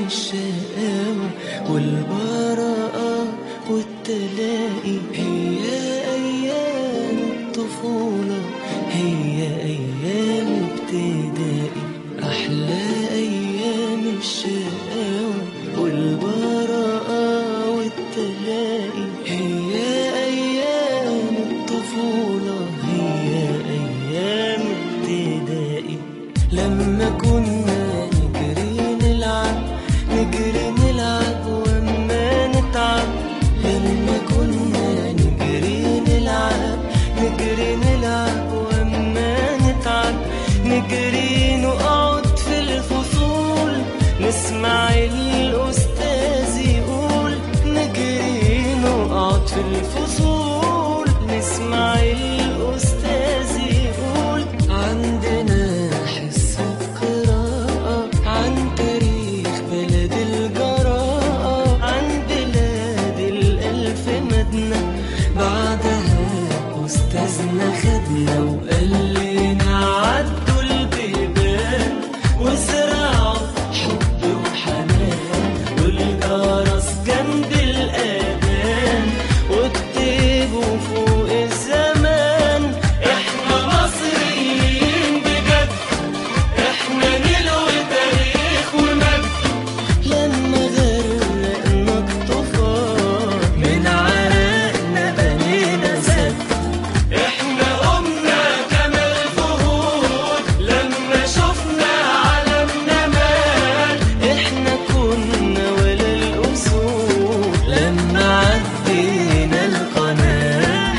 الشقاوة والبراءة والتلاقي هي أيام الطفولة هي أيام ابتدائي أحلى أيام الشقاوة والبراءة والتلاقي هي أيام الطفولة هي أيام ابتدائي لما كنا نجري نلعب نجري نلعب وما نتعب لما كنا نجري نلعب نجري نلعب وما نتعب نجري نقعد في الفصول نسمع الأستاذ يقول نجري نقعد في الفصول نسمع الأستاذ يقول عندنا حصة قراءة عن تاريخ بلد الجراءة عن بلاد الألف مدنة بعدها أستاذنا خدنا وقال لنا عدوا البيبان وزرعوا حب وحنان والجرس جنب الأذان واكتبوا فوق الزمان احنا مصريين بجد احنا نلوي تاريخ ومجد لما غرقنا الطوفان من عرقنا بنينا سد احنا قمنا كما الفهود لما شفنا عالمنا مال احنا كنا ولا الاسود لما عدينا القناه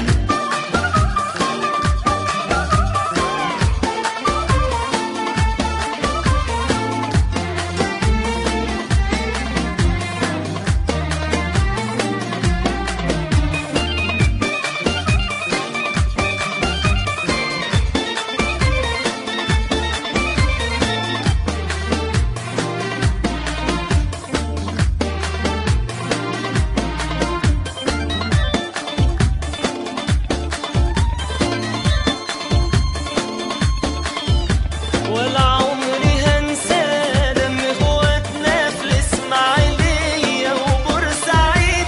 ولا عمري هنسى دم اخواتنا في الاسماعيليه وبورسعيد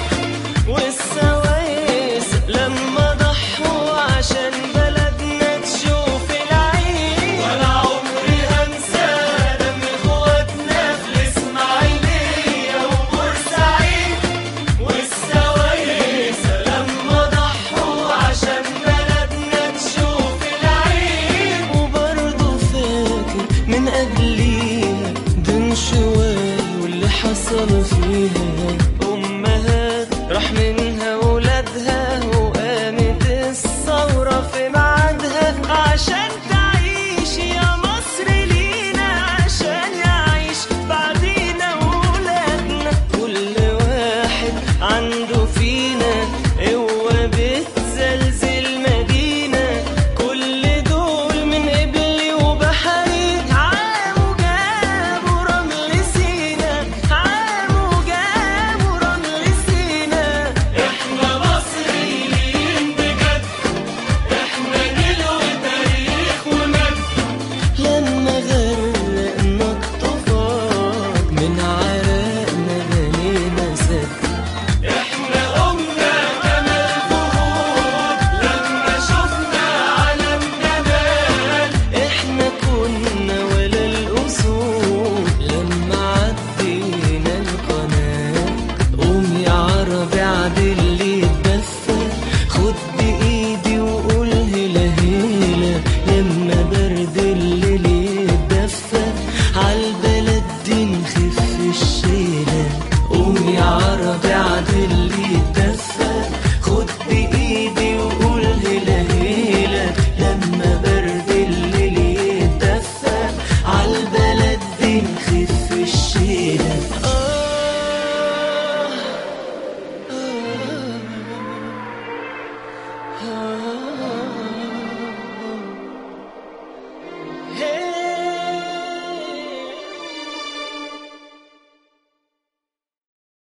والسويس لما ضحوا عشان بلدنا تشوف العيد ولا عمري هنسى دم اخواتنا في الاسماعيليه وبورسعيد والسويس لما ضحوا عشان بلدنا تشوف العيد وبرضه فاكر من قبليها دون شوال واللي حصل فيها أمها راح منها ولادها وقامت الثورة في ميعادها عشان تعيش يا مصر لينا عشان يعيش بعدينا ولادنا كل واحد عنده فينا قوة بتزلزل مدينة كل دول من قبلي وبحري عاموا جابوا رمل سينا عاموا جابوا رمل سينا احنا مصريين بجد احنا نلوي تاريخ ومجد لما غرقنا الطوفان من عرقنا بنينا سد احنا قمنا كما الفهود لما شفنا عالمنا مال احنا كنا ولا الاسود لما عدينا القناه قوم يا عربي عدل لي الدفه خد بايدي وقول هلا هلا لما برد الليل يتدفى عالبلد دي نخف الشيله قوم يا عربي عدل لي الدفه خد بايدي وقول هلا هلا لما برد الليل يتدفى عالبلد دي نخف الشيله آه